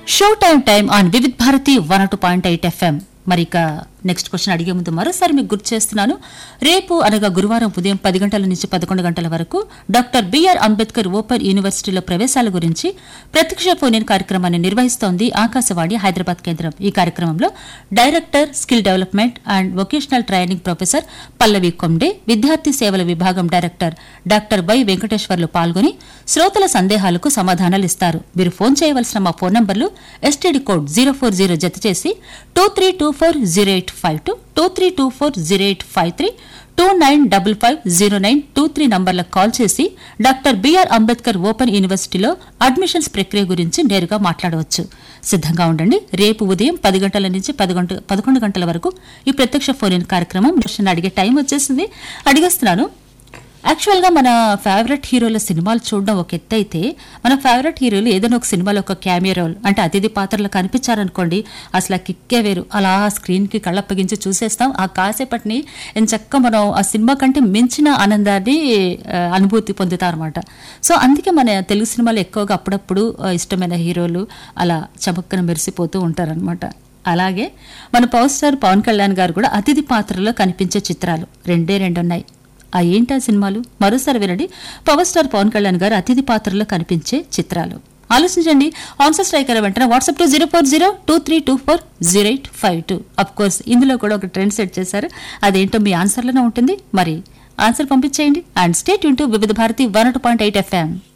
show time time on Vividh Bharati one two point eight FM మరి ఇక next question అడిగే ముందు మరోసారి మీకు గుర్తు చేస్తున్నాను రేపు అనగా గురువారం ఉదయం పది గంటల నుంచి పదకొండు గంటల వరకు డాక్టర్ బిఆర్ అంబేద్కర్ ఓపెన్ యూనివర్సిటీలో ప్రవేశాల గురించి ప్రత్యక్ష ఫోన్ ఇన్ కార్యక్రమాన్ని నిర్వహిస్తోంది ఆకాశవాణి హైదరాబాద్ కేంద్రం ఈ కార్యక్రమంలో director skill development and vocational training professor Pallavi Konde విద్యార్థి సేవల విభాగం డైరెక్టర్ డాక్టర్ వై వెంకటేశ్వర్లు పాల్గొని శ్రోతల సందేహాలకు సమాధానాలు ఇస్తారు మీరు ఫోన్ చేయవలసిన మా ఫోన్ నంబర్లు STD code zero four zero జత చేసి two three two four zero eight five two two three two four zero eight five three two nine double five zero nine two three నంబర్లకు call చేసి doctor BR Ambedkar open యూనివర్సిటీలో admissions ప్రక్రియ గురించి నేరుగా మాట్లాడవచ్చు సిద్ధంగా ఉండండి రేపు ఉదయం పది గంటల నుంచి పది గంట పదకొండు గంటల వరకు ఈ ప్రత్యక్ష ఫోన్ ఇన్ కార్యక్రమం క్వశ్చన్ అడిగే టైం వచ్చేసింది అడిగేస్తున్నాను యాక్చువల్గా మన ఫేవరెట్ హీరోల సినిమాలు చూడడం ఒక ఎత్తు అయితే మన ఫేవరెట్ హీరోలు ఏదైనా ఒక సినిమాలో ఒక క్యామియో రోల్ అంటే అతిథి పాత్రలు కనిపించారనుకోండి అసలు ఆ కిక్కే వేరు అలా స్క్రీన్కి కళ్ళప్పగించి చూసేస్తాం ఆ కాసేపటిని ఎంచక్క మనం ఆ సినిమా కంటే మించిన ఆనందాన్ని ఆ, అనుభూతి పొందుతాం అనమాట సో అందుకే మన తెలుగు సినిమాలు ఎక్కువగా అప్పుడప్పుడు ఆ, ఇష్టమైన హీరోలు అలా చమక్కన మెరిసిపోతూ ఉంటారనమాట అలాగే మన పవర్ స్టార్ పవన్ కళ్యాణ్ గారు కూడా అతిథి పాత్రలో కనిపించే చిత్రాలు రెండే రెండు ఉన్నాయి ఆ ఏంటా సినిమాలు మరోసారి వినండి పవర్ స్టార్ పవన్ కళ్యాణ్ గారు అతిథి పాత్రలో కనిపించే చిత్రాలు ఆలోచించండి ఆన్సర్ స్ట్రైకర్ వెంటనే WhatsApp to zero four zero two three two four zero eight five two of course ఇందులో కూడా ఒక ట్రెండ్ సెట్ చేశారు అదేంటో మీ ఆన్సర్లోనే ఉంటుంది మరి ఆన్సర్ పంపించేయండి and state to Vividh Bharati one two point eight FM